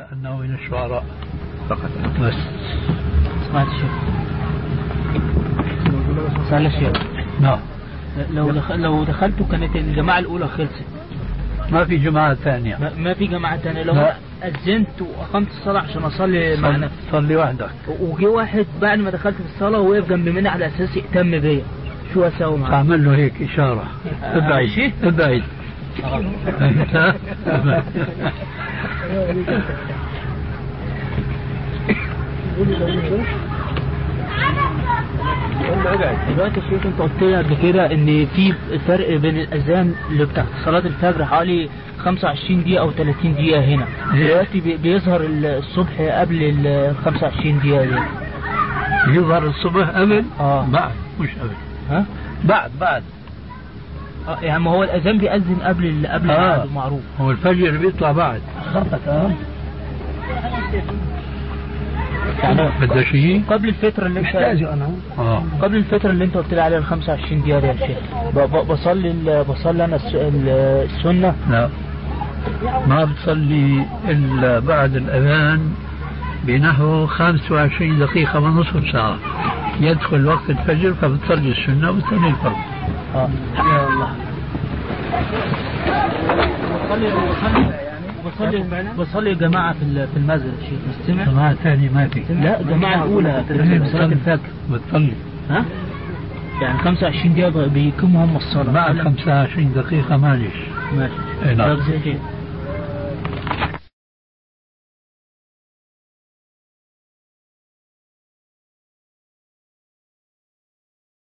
لأنه من الشعراء فقط بس سمعت الشيخ سأل الشيخ نعم لو دخل لو دخلتوا كانت الجماعة الأولى خلصت ما في جماعة ثانية ما- ما في جماعة تانية لو لا. أذنت وأقمت الصلاة عشان أصلي مع صل- نفسي صلي وحدك وجي واحد بعد ما دخلت في الصلاة ووقف جنب مني على أساس يهتم بيا شو أسوي معاه؟ تعمل له هيك إشارة آه، ابعد شيء؟ ابعد دلوقتي يا شيخ انت قلت لي قبل كده ان في فرق بين الاذان اللي بتاعت صلاه الفجر حوالي 25 دقيقه او 30 دقيقه هنا إيه. دلوقتي بي- بيظهر الصبح قبل ال 25 دقيقه دي يظهر الصبح قبل اه بعد مش قبل ها بعد بعد آه، يعني ما هو الاذان بيأذن قبل ال- قبل آه. الميعاد المعروف هو الفجر بيطلع بعد يعني بدها شيء قبل الفتره اللي انت انا اه قبل الفترة اللي انت قلت لي عليها ال 25 دقيقة دي يا شيخ ب- ب- بصلي ال- بصلي انا الس- ال- السنة لا ما بتصلي إلا بعد الأذان بنحو 25 دقيقة ونصف ساعة يدخل وقت الفجر فبتصلي السنة وبتصلي الفرض اه يا الله بصلي بصلي جماعة في ال- في المسجد يا شيخ مستمع جماعة ثانية ما في لا الجماعة الأولى في صلاة الفجر بتصلي ها يعني 25 دقيقة بيقيموا هم الصلاة بعد 25 دقيقة معلش ماشي إيه نعم. طب زي كده.